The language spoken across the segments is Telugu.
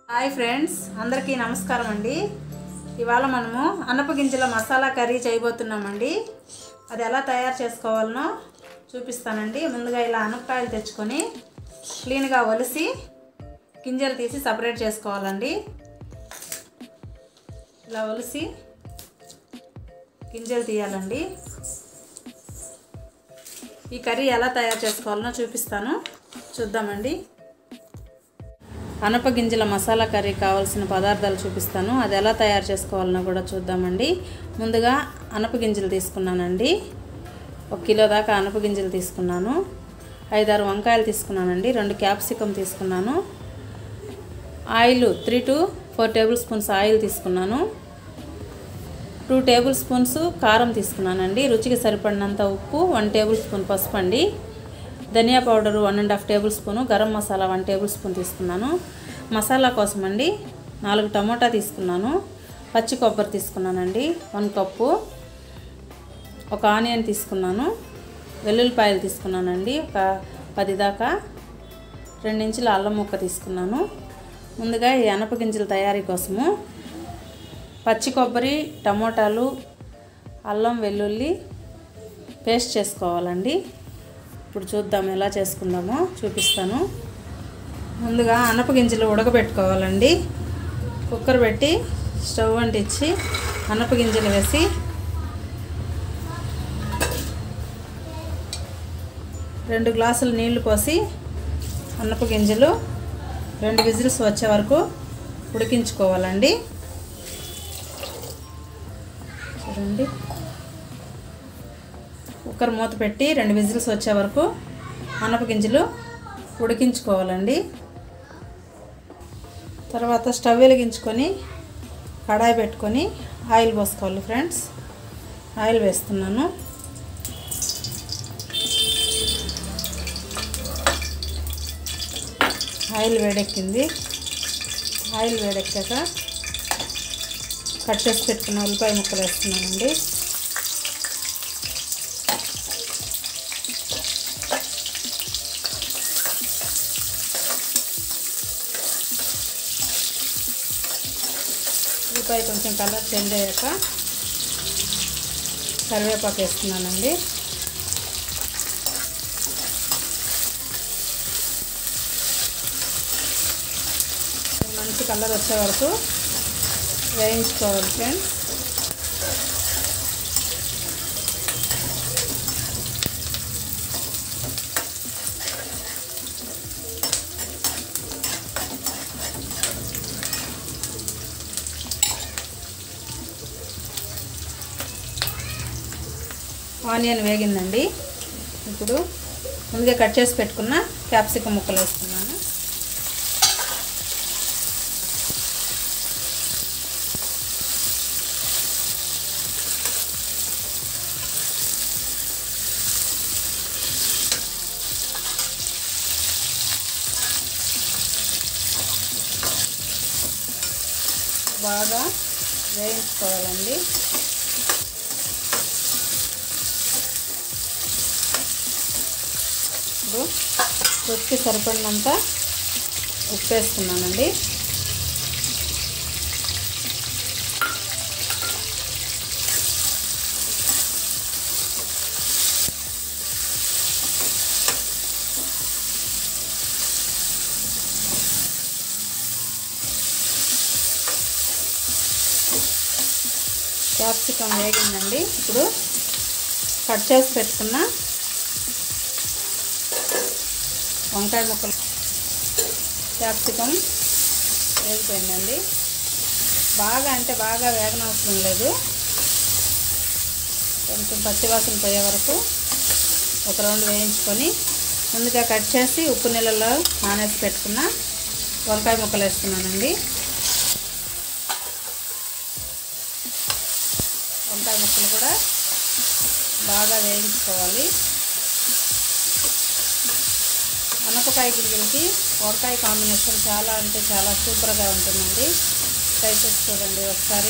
హాయ్ ఫ్రెండ్స్ అందరికీ నమస్కారం అండి ఇవాళ మనము అనప గింజల మసాలా కర్రీ చేయబోతున్నామండి అది ఎలా తయారు చేసుకోవాలనో చూపిస్తానండి ముందుగా ఇలా అనపకాయలు తెచ్చుకొని క్లీన్గా ఒలిసి గింజలు తీసి సపరేట్ చేసుకోవాలండి ఇలా ఒలిసి గింజలు తీయాలండి ఈ కర్రీ ఎలా తయారు చేసుకోవాలనో చూపిస్తాను చూద్దామండి అనప గింజల మసాలా కర్రీ కావాల్సిన పదార్థాలు చూపిస్తాను అది ఎలా తయారు చేసుకోవాలనో కూడా చూద్దామండి ముందుగా అనప గింజలు తీసుకున్నానండి ఒక కిలో దాకా అనప గింజలు తీసుకున్నాను ఐదారు వంకాయలు తీసుకున్నానండి రెండు క్యాప్సికమ్ తీసుకున్నాను oil three to four tablespoons oil తీసుకున్నాను టూ టేబుల్ స్పూన్స్ కారం తీసుకున్నానండి రుచికి సరిపడినంత ఉప్పు వన్ టేబుల్ స్పూన్ పసుపు అండి ధనియా powder one and half tablespoon garam masala one table tablespoon తీసుకున్నాను మసాలా కోసం అండి నాలుగు టమోటా తీసుకున్నాను పచ్చి కొబ్బరి తీసుకున్నానండి వన్ కప్పు ఒక ఆనియన్ తీసుకున్నాను వెల్లుల్లిపాయలు తీసుకున్నానండి ఒక పది దాకా రెండించుల అల్లం ముక్క తీసుకున్నాను ముందుగా ఈ అనప గింజల తయారీ కోసము పచ్చి కొబ్బరి టమోటాలు అల్లం వెల్లుల్లి పేస్ట్ చేసుకోవాలండి ఇప్పుడు చూద్దాం ఎలా చేసుకుందామో చూపిస్తాను ముందుగా అనప గింజలు ఉడకబెట్టుకోవాలండి కుక్కర్ పెట్టి స్టవ్ అంటించి అనప గింజలు వేసి రెండు గ్లాసులు నీళ్లు పోసి అనప గింజలు రెండు విజిల్స్ వచ్చే వరకు ఉడికించుకోవాలండి చూడండి కుక్కర్ మూత పెట్టి రెండు విజిల్స్ వచ్చే వరకు అనప గింజలు ఉడికించుకోవాలండి తర్వాత స్టవ్ వెలిగించుకొని కడాయి పెట్టుకొని ఆయిల్ పోసుకోవాలి ఫ్రెండ్స్ ఆయిల్ వేస్తున్నాను ఆయిల్ వేడెక్కింది ఆయిల్ వేడెక్కాక కట్ చేసి పెట్టుకున్న ఉల్లిపాయ ముక్కలు వేస్తున్నానండి ఉల్లిపాయ కొంచెం కలర్ చేంజ్ అయ్యాక కరివేపాకు వేస్తున్నానండి మంచి కలర్ వచ్చే వరకు వేయించుకోవాలి ఫ్రెండ్స్ ఆనియన్ వేగిందండి ఇప్పుడు ముందుగా కట్ చేసి పెట్టుకున్న క్యాప్సికమ్ ముక్కలు వేస్తున్నాను బాగా వేయించుకోవాలండి ఇప్పుడు రుచికి సరిపడినంత ఉప్పు వేసుకున్నానండి క్యాప్సికమ్ వేగిందండి ఇప్పుడు కట్ చేసి పెట్టుకున్న వంకాయ ముక్కలు క్యాప్సికమ్ వేగిపోయిందండి బాగా అంటే బాగా వేగనవసరం లేదు కొంచెం పచ్చివాసన పోయే వరకు ఒక రౌండ్ వేయించుకొని ముందుగా కట్ చేసి ఉప్పు నీళ్ళలో నానేసి పెట్టుకున్న వంకాయ ముక్కలు వేస్తున్నానండి వంకాయ ముక్కలు కూడా బాగా వేయించుకోవాలి అనపకాయ గింజలకి వంకాయ కాంబినేషన్ చాలా అంటే చాలా సూపర్గా ఉంటుందండి ట్రై చేసి చూడండి ఒకసారి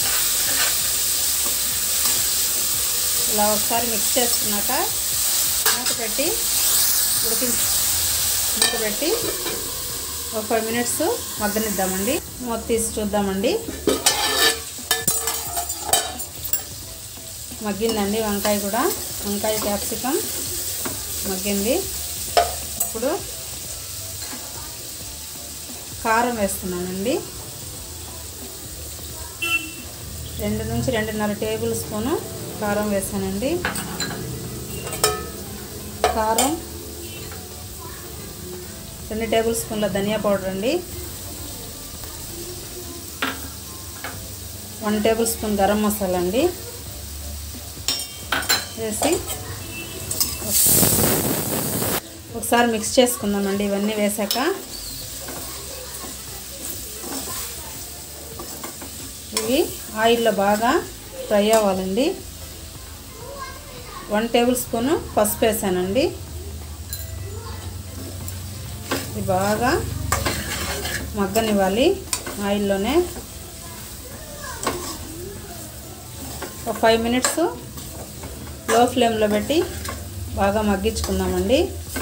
ఇలా ఒకసారి మిక్స్ చేసుకున్నాక మూత పెట్టి ఉడికి మూత పెట్టి ఒక ఫైవ్ మినిట్స్ మగ్గనిద్దామండి మూత తీసి చూద్దామండి మగ్గిందండి వంకాయ కూడా వంకాయ క్యాప్సికమ్ మగ్గింది ఇప్పుడు కారం వేస్తున్నానండి రెండు నుంచి రెండున్నర టేబుల్ స్పూను కారం వేసానండి కారం రెండు టేబుల్ స్పూన్ల ధనియా పౌడర్ అండి one table spoon garam masala అండి వేసి ఒకసారి మిక్స్ చేసుకుందామండి ఇవన్నీ వేసాక ఇవి ఆయిల్లో బాగా ఫ్రై అవ్వాలండి వన్ టేబుల్ స్పూను పసుపు వేసానండి ఇది బాగా మగ్గనివ్వాలి ఆయిల్లోనే ఒక ఫైవ్ మినిట్స్ లో ఫ్లేమ్లో పెట్టి బాగా మగ్గించుకుందామండి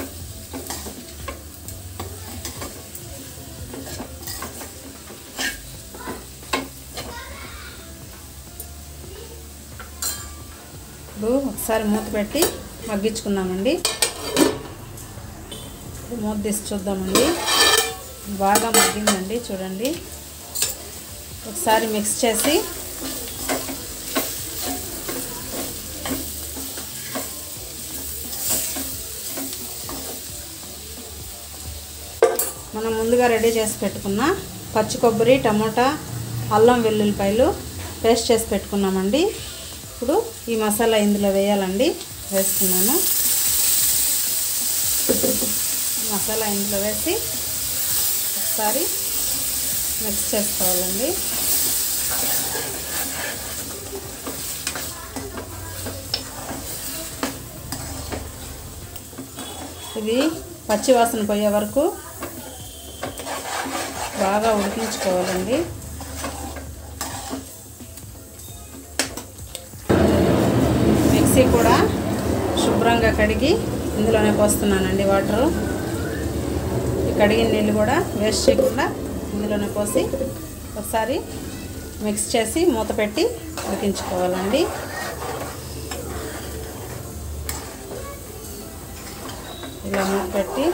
ఇప్పుడు ఒకసారి మూత పెట్టి మగ్గించుకుందామండి ఇప్పుడు మూత తీసి చూద్దామండి బాగా మగ్గిందండి చూడండి ఒకసారి మిక్స్ చేసి మనం ముందుగా రెడీ చేసి పెట్టుకున్న పచ్చి కొబ్బరి టమోటా అల్లం వెల్లుల్లిపాయలు పేస్ట్ చేసి పెట్టుకున్నామండి ఇప్పుడు ఈ మసాలా ఇందులో వేయాలండి వేసుకున్నాను మసాలా ఇందులో వేసి ఒకసారి మిక్స్ చేసుకోవాలండి ఇది పచ్చి వాసన పోయే వరకు బాగా ఉడికించుకోవాలండి మిక్సీ కూడా శుభ్రంగా కడిగి ఇందులోనే పోస్తున్నానండి వాటరు ఈ కడిగిన నీళ్ళు కూడా వేస్ట్ చేయకుండా ఇందులోనే పోసి ఒకసారి మిక్స్ చేసి మూత పెట్టి ఉడికించుకోవాలండి ఇలా మూత పెట్టి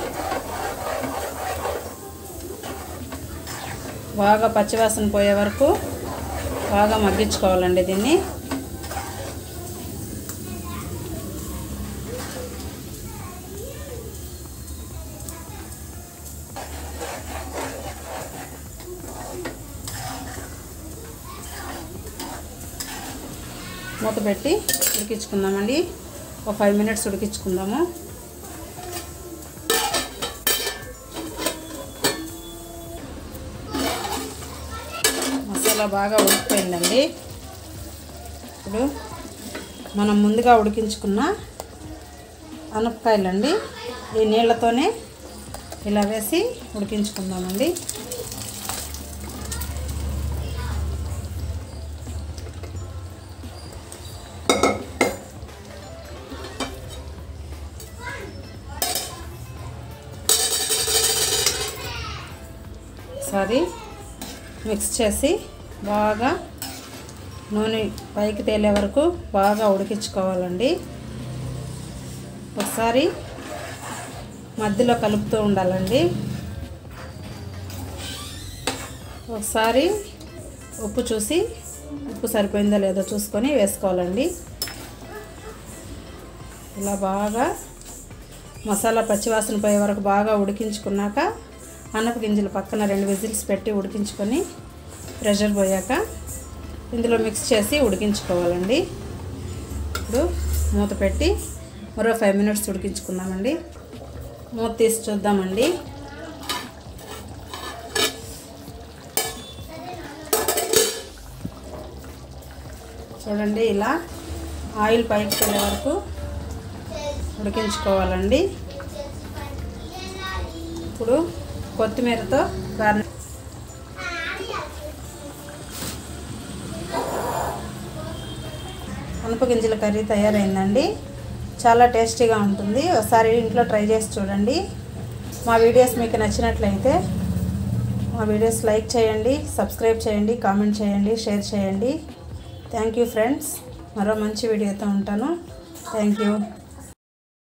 బాగా పచ్చివాసన పోయే వరకు బాగా మగ్గించుకోవాలండి దీన్ని మూత పెట్టి ఉడికించుకుందామండి ఒక ఫైవ్ మినిట్స్ ఉడికించుకుందాము మసాలా బాగా ఉడికిపోయిందండి ఇప్పుడు మనం ముందుగా ఉడికించుకున్న అనపకాయలండి ఈ నీళ్ళతోనే ఇలా వేసి ఉడికించుకుందామండి ఒకసారి మిక్స్ చేసి బాగా నూనె పైకి తేలే వరకు బాగా ఉడికించుకోవాలండి ఒకసారి మధ్యలో కలుపుతూ ఉండాలండి ఒకసారి ఉప్పు చూసి ఉప్పు సరిపోయిందో లేదో చూసుకొని వేసుకోవాలండి ఇలా బాగా మసాలా పచ్చివాసన పోయే వరకు బాగా ఉడికించుకున్నాక అన్నపు గింజలు పక్కన రెండు విజిల్స్ పెట్టి ఉడికించుకొని ప్రెషర్ పోయాక ఇందులో మిక్స్ చేసి ఉడికించుకోవాలండి ఇప్పుడు మూత పెట్టి మరో ఫైవ్ మినిట్స్ ఉడికించుకుందామండి మూత తీసి చూద్దామండి చూడండి ఇలా ఆయిల్ పైకి వెళ్ళే వరకు ఉడికించుకోవాలండి ఇప్పుడు కొత్తిమీరతో గార్ని అనప గింజల కర్రీ తయారైందండి చాలా టేస్టీగా ఉంటుంది ఒకసారి ఇంట్లో ట్రై చేసి చూడండి మా వీడియోస్ మీకు నచ్చినట్లయితే మా వీడియోస్ లైక్ చేయండి సబ్స్క్రైబ్ చేయండి కామెంట్ చేయండి షేర్ చేయండి థ్యాంక్ యూ ఫ్రెండ్స్ మరో మంచి వీడియోతో ఉంటాను థ్యాంక్ యూ